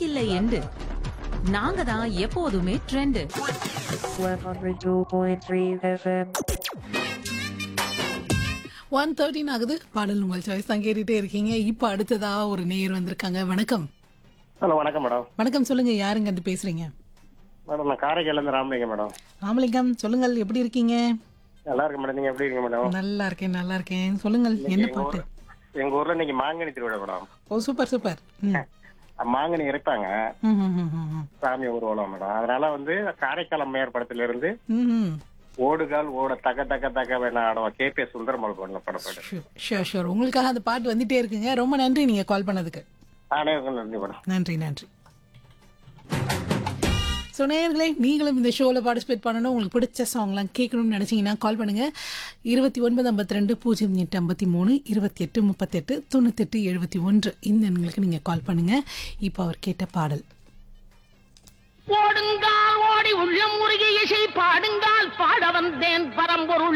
நமக்கில்லை end நாங்க தான் எப்போதுமே ட்ரெண்ட் 102.3 FM. ஒன் தேர்ட்டின் ஆகுது பாடல் உங்கள் சாய்ஸ் தான் கேட்டுட்டே இருக்கீங்க இப்போ அடுத்ததா ஒரு நேயர் வந்திருக்காங்க வணக்கம் ஹலோ வணக்கம் மேடம் வணக்கம் சொல்லுங்க யாருங்க அது பேசுறீங்க மேடம் நான் காரைக்காலேருந்து ராமலிங்கம் மேடம் ராமலிங்கம் சொல்லுங்கள் எப்படி இருக்கீங்க நல்லா இருக்கு மேடம் நீங்க எப்படி இருக்கீங்க மேடம் நல்லா இருக்கேன் நல்லா இருக்கேன் சொல்லுங்கள் என்ன எங்க பாட்டு ஊர் எங்க ஊர்ல இன்னைக்கு மாங்கனி திருவிழா மேடம் ஓ சூப்பர் சூப்பர் ம் மாங்கனி இறைப்பாங்க ம், ம், ம், ம், ம். சாமி ஊர்வலம் மேடம் அதனால வந்து காரைக்கால் அம்மையார் படத்துல இருந்து ம், ம். ஓடுகால் ஓட தக்க தக்க தக்க வேணா ஆடுவோம் கே பி சுந்தரமல் பண்ண படம் பாடு ஷூர் ஷூர் ஷூர் உங்களுக்காக அந்த பாட்டு வந்துட்டே இருக்குங்க ரொம்ப நன்றி நீங்க கால் பண்ணதுக்கு அனைவருக்கும் நன்றி மேடம் நன்றி நன்றி ஸோ நேயர்களே நீங்களும் இந்த ஷோவில் பார்ட்டிசிபேட் பண்ணணும் உங்களுக்கு பிடிச்ச சாங்லாம் கேட்கணும்னு நினச்சிங்கன்னா கால் பண்ணுங்கள் இருபத்தி ஒன்பது ஐம்பத்தி ரெண்டு பூஜ்ஜியம் எட்டு ஐம்பத்தி மூணு இருபத்தி எட்டு முப்பத்தெட்டு தொண்ணூத்தெட்டு எழுபத்தி ஒன்று இந்த எண்களுக்கு நீங்கள் கால் பண்ணுங்கள் இப்போ அவர் கேட்ட பாடல் ஓடுங்கால் ஓடி உள்ளம் முருகி இசை பாடுங்கால் பாட வந்தேன் பரம்பொருள்